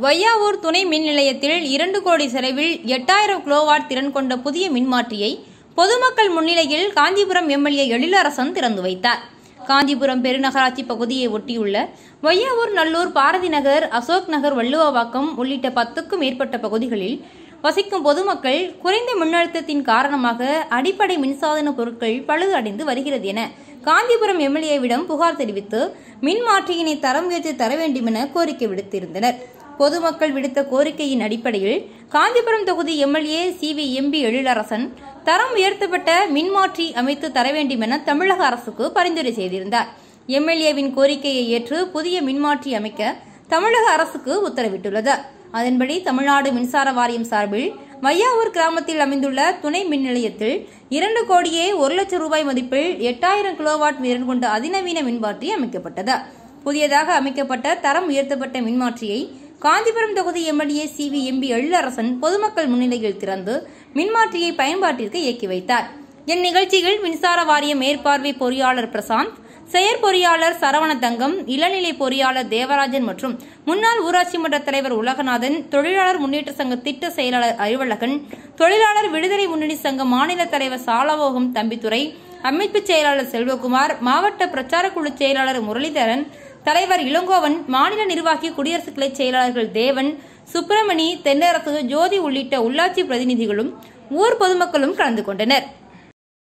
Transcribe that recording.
வையாவூர் துணை மின் நிலையத்தில் இரண்டு கோடி செலவில் எட்டாயிரம் கிலோவாட் திறன் கொண்ட புதிய மின்மாற்றியை பொதுமக்கள் முன்னிலையில் காஞ்சிபுரம் எம்எல்ஏ எழிலரசன் திறந்து வைத்தார் காஞ்சிபுரம் பெருநகராட்சி பகுதியை ஒட்டியுள்ள வையாவூர் நல்லூர் பாரதி நகர் அசோக் நகர் வள்ளுவவாக்கம் உள்ளிட்ட பத்துக்கும் மேற்பட்ட பகுதிகளில் வசிக்கும் பொதுமக்கள் குறைந்த மின்னழுத்தத்தின் காரணமாக அடிப்படை மின்சாதன பொருட்கள் பழுதடைந்து வருகிறது என காஞ்சிபுரம் எம்எல்ஏவிடம் புகார் தெரிவித்து மின் மாற்றியினை தரம் உயர்த்தி தர வேண்டும் என கோரிக்கை விடுத்திருந்தனர் பொதுமக்கள் விடுத்த கோரிக்கையின் அடிப்படையில் காஞ்சிபுரம் தொகுதி எம்எல்ஏ சி வி எம்பி எழிலரசன் தரம் உயர்த்தப்பட்ட மின்மாற்றி அமைத்து தர வேண்டும் என தமிழக அரசுக்கு பரிந்துரை செய்திருந்தார் எம்எல்ஏவின் கோரிக்கையை ஏற்று புதிய மின்மாற்றி அமைக்க தமிழக அரசுக்கு உத்தரவிட்டுள்ளது அதன்படி தமிழ்நாடு மின்சார வாரியம் சார்பில் வையாவூர் கிராமத்தில் அமைந்துள்ள துணை மின் நிலையத்தில் இரண்டு கோடியே ஒரு லட்சம் ரூபாய் மதிப்பில் எட்டாயிரம் கிலோவாட் திறன் கொண்ட அதிநவீன மின்மாற்றி அமைக்கப்பட்டது புதியதாக அமைக்கப்பட்ட தரம் உயர்த்தப்பட்ட மின்மாற்றியை காஞ்சிபுரம் தொகுதி MLA C V MP Ezhilarasan பொதுமக்கள் முன்னிலையில் திறந்து மின்மாற்றியை பயன்பாட்டிற்கு இயக்கி வைத்தார் இந்நிகழ்ச்சியில் மின்சார வாரிய மேற்பார்வை பொறியாளர் பிரசாந்த் செயற்பொறியாளர் சரவணதங்கம் இளநிலை பொறியாளர் தேவராஜன் மற்றும் முன்னாள் ஊராட்சி மன்ற தலைவர் உலகநாதன் தொழிலாளர் முன்னேற்ற சங்க திட்ட செயலாளர் அறிவழகன் தொழிலாளர் விடுதலை முன்னணி சங்க மாநில தலைவர் சாலவோகம் தம்பித்துறை அமைப்பு செயலாளர் செல்வகுமார் மாவட்ட பிரச்சார குழு செயலாளர் முரளிதரன் தலைவர் இளங்கோவன் மாநில நிர்வாகி குடியரசு கிளை செயலாளர்கள் தேவன் சுப்பிரமணி தென்னரசு ஜோதி உள்ளிட்ட உள்ளாட்சி பிரதிநிதிகளும் ஊர் பொதுமக்களும் கலந்து கொண்டனர்